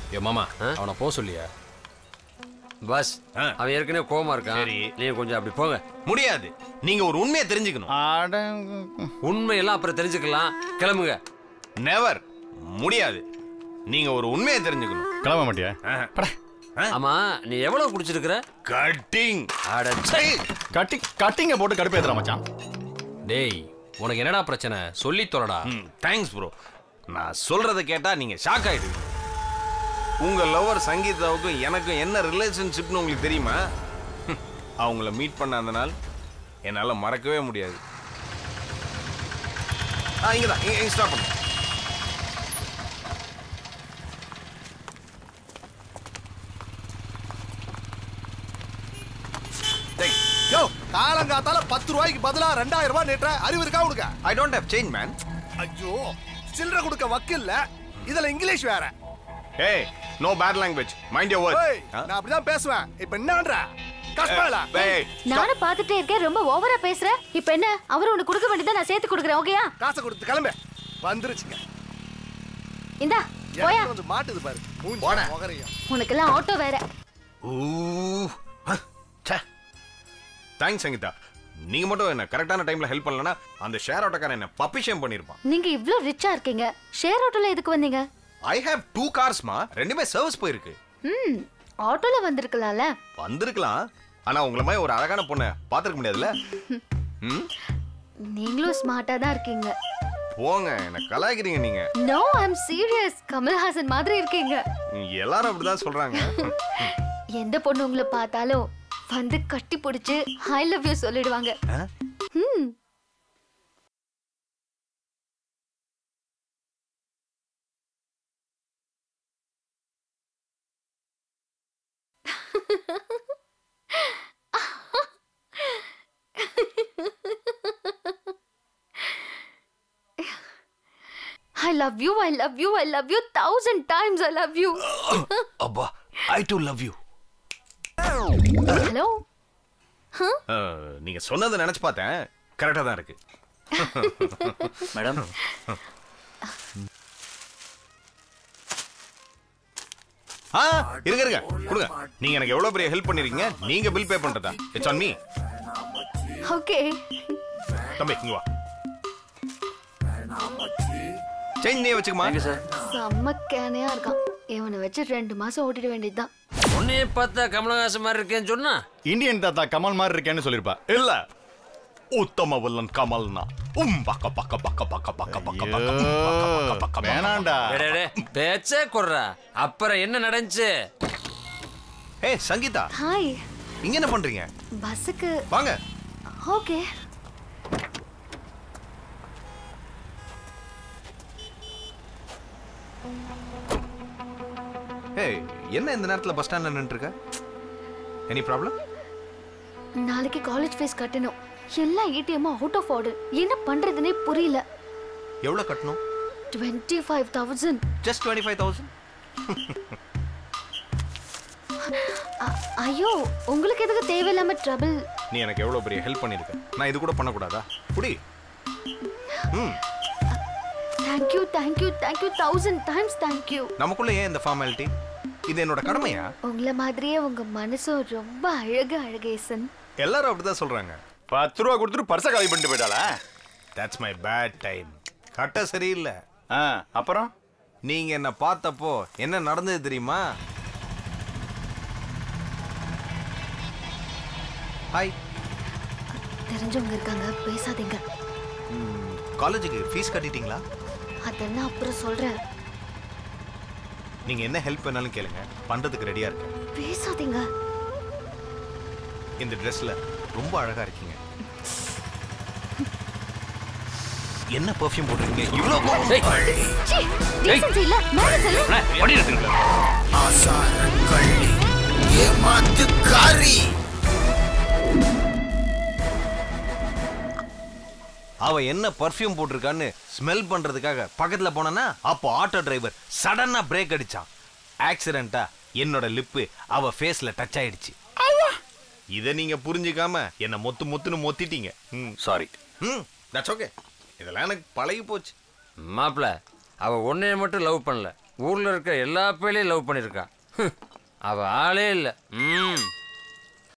ஏ மாமா அவனை போக சொல்லியா பஸ் அவன் ஏற்கனவே கோமா இருக்கான் சரி. நீங்க கொஞ்சம் அப்படி போங்க முடியாது நீங்க ஒரு உண்மையை தெரிஞ்சுக்கணும் அட உண்மையெல்லாம் அப்புறம் தெரிஞ்சுக்கலாம் கிளம்புங்க நெவர் முடியாது நீங்க ஒரு உண்மையை தெரிஞ்சுக்கணும் கிளம்ப மாட்டியா ஆமா நீ எவ்வளவு குடிச்சிருக்கிற கட்டிங் அட கட்டி கட்டிங்க போட்டு கடுப்பேத்துறா மச்சான் டேய் உனக்கு என்னடா பிரச்சனை சொல்லி தொலைடா தேங்க்ஸ் ப்ரோ நான் சொல்றத கேட்டா நீங்க ஷாக் ஆயிடுவீங்க உங்க லவர் சங்கீதாவுக்கும் எனக்கும் என்ன ரிலேஷன்ஷிப்னு உங்களுக்கு தெரியுமா ஹம், அவங்கள மீட் பண்ண அந்த நாள் என்னால மறக்கவே முடியாது ஆ இங்க தான் இங்க ஸ்டாப் பண்ணு டேய் யோ காலங்காத்தால பத்து ரூபாய்க்கு பதிலா ரெண்டாயிரம் ரூபாய் நீட்டுற அறிவு இருக்கா உனக்கு I don't have change man ஐயோ சில்லறை கொடுக்க வக்கில்ல இதுல இங்கிலீஷ் வேற ஏய் no bad language mind your ஏய், நான் அப்படிதான் பேசுவேன் இப்ப என்னன்ற கஷ்டம்ல ஏய் நானும் பார்த்துட்டே இருக்கேன் ரொம்ப ஓவரா பேசுற இப்ப என்ன அவர் உனக்கு கொடுக்க வேண்டியதை நான் சேர்த்து கொடுக்குறேன் ஓகேயா காசை கொடுத்து கிளம்பு வந்துருச்சுங்க இந்தா போயா எனக்கு வந்து மாட்டுது பாரு மூஞ்சி முகரையும் உனக்கெல்லாம் ஆட்டோ வேற தேங்க்ஸ் சங்கீதா நீங்க மட்டும் என்ன கரெக்டான டைம்ல ஹெல்ப் பண்ணலனா அந்த ஷேர் ஆட்டோக்காரன் என்ன பப்பி ஷேம் பண்ணிருப்பான் நீங்க இவ்ளோ ரிச்சா இருக்கீங்க ஷேர் ஆட்டோல எதுக்கு வந்தீங்க ஐ ஹேவ் டூ கார்ஸ்மா ரெண்டுமே சர்வீஸ் போயிருக்கு ம் ஆட்டோல வந்திருக்கலாம்ல வந்திருக்கலாம் ஆனா உங்கள மாதிரி ஒரு அழகான பொண்ணை பாத்துருக்க முடியாதுல்ல ம் நீங்களும் ஸ்மார்ட்டா தான் இருக்கீங்க போங்க என்ன கலாய்க்கிறீங்க நீங்க no I am serious Kamal Haasan மாதிரி இருக்கீங்க எல்லாரும் அப்படிதான் சொல்றாங்க எந்த பொண்ணு உங்களை பார்த்தாலும் வந்து கட்டி பிடிச்சு ஐ லவ் யூ சொல்லிடுவாங்க ம் I love you, I love you, I love you thousand times, I love you. அப்பா I too love you Hello? நீங்க சொன்னதை நினைச்சு பார்த்தேன் கரெக்டா தான் இருக்கு மேடம் ஆ இருங்க இருங்க கொடுங்க நீங்க எனக்கு எவ்வளவு பெரிய ஹெல்ப் பண்ணிருக்கீங்க நீங்க பில் பே பண்றதா இட்ஸ் ஆன் மீ Okay. தம்பி இங்க வா சேஞ்ச் நீ வச்சுக்கமா செம்ம கேனையா இருக்கான் இவனை வச்சு ரெண்டு மாசம் ஓட்டிட வேண்டியதுதான் உன்னையே பார்த்தா கமலஹாசன் மாதிரி இருக்கேன்னு சொன்னா இந்தியன் தாத்தா கமல் மாதிரி இருக்கேன்னு சொல்லிருப்பா இல்ல உத்தம வல்லன் கமல்னா உம் பக்க பக்க பக்க பக்க பக்க பக்க பக்க உம், பக்க, பக்க, பக்க, பக்க. வேணாண்டா டேய், டேய், டேய், பேச்சே குடுறா அப்புறம் என்ன நடந்துச்சு ஏய் சங்கீதா ஹாய் இங்க என்ன பண்றீங்க பஸ்ஸுக்கு வாங்க ஓகே ஏய் என்ன இந்த நேரத்துல பஸ் ஸ்டாண்ட்ல நின்று இருக்க எனி ப்ராப்ளம் நாளைக்கு காலேஜ் ஃபீஸ் கட்டணும் எல்லா ஏடிஎம்மும் அவுட் ஆஃப் ஆர்டர் என்ன பண்றதுனே புரியல எவ்வளவு கட்டணும் twenty five thousand just twenty five thousand ஐயோ உங்களுக்கு எதுக்கு தேவையில்லாம ட்ரபிள் நீ எனக்கு எவ்வளவு பெரிய ஹெல்ப் பண்ணிருக்க நான் இது கூட பண்ணக்கூடாதா குடி ம் thank you thank you thank you thousand times thank you நமக்குள்ள ஏன் இந்த ஃபார்மாலிட்டி இது என்னோட கடமையா உங்களை மாதிரியே உங்க மனசும் ரொம்ப அழகு அழகேசன் எல்லாரும் அப்படிதான் சொல்றாங்க பத்து ரூபா கொடுத்துட்டு பர்ச காலி பண்ணிட்டு போயிட்டாளா தட்ஸ் மை பேட் டைம் கட்ட சரியில்லை ஆ அப்புறம் நீங்க என்ன பார்த்தப்போ என்ன நடந்தது தெரியுமா ஹாய் தெரிஞ்சவங்க இருக்காங்க பேசாதீங்க காலேஜுக்கு ஃபீஸ் கட்டிட்டீங்களா அதெல்லாம் அப்புறம் சொல்றேன் நீங்க என்ன ஹெல்ப் வேணாலும் கேளுங்க பண்றதுக்கு ரெடியா இருக்கேன் பேசாதீங்க இந்த ட்ரெஸ்ல ரொம்ப அழகா இருக்கீங்க என்ன பெர்ஃப்யூம் போட்டிருக்கீங்க இவ்வளோ சீ, decency இல்ல மேல செல்லு ஆசாரக்கள்ளி ஏமாத்துக்காரி அவ என்ன பர்ஃப்யூம் போட்டிருக்கான்னு ஸ்மெல் பண்றதுக்காக பக்கத்துல போனனா அப்போ ஆட்டோ டிரைவர் சடனா பிரேக் அடிச்சான் ஆக்சிடென்ட்டா என்னோட லிப்பு அவ ஃபேஸ்ல டச் ஆயிடுச்சு இத நீங்க புரிஞ்சுக்காம என்ன மொத்து மொத்துன்னு மொத்திட்டீங்க சாரி ம் தட்ஸ் ஓகே இதெல்லாம் எனக்கு பழகி போச்சு மாப்பிள அவ உன்னைய மட்டும் லவ் பண்ணல ஊர்ல இருக்க எல்லா பேரையும் லவ் பண்ணியிருக்கா ஹம், அவ ஆளே இல்லை ம்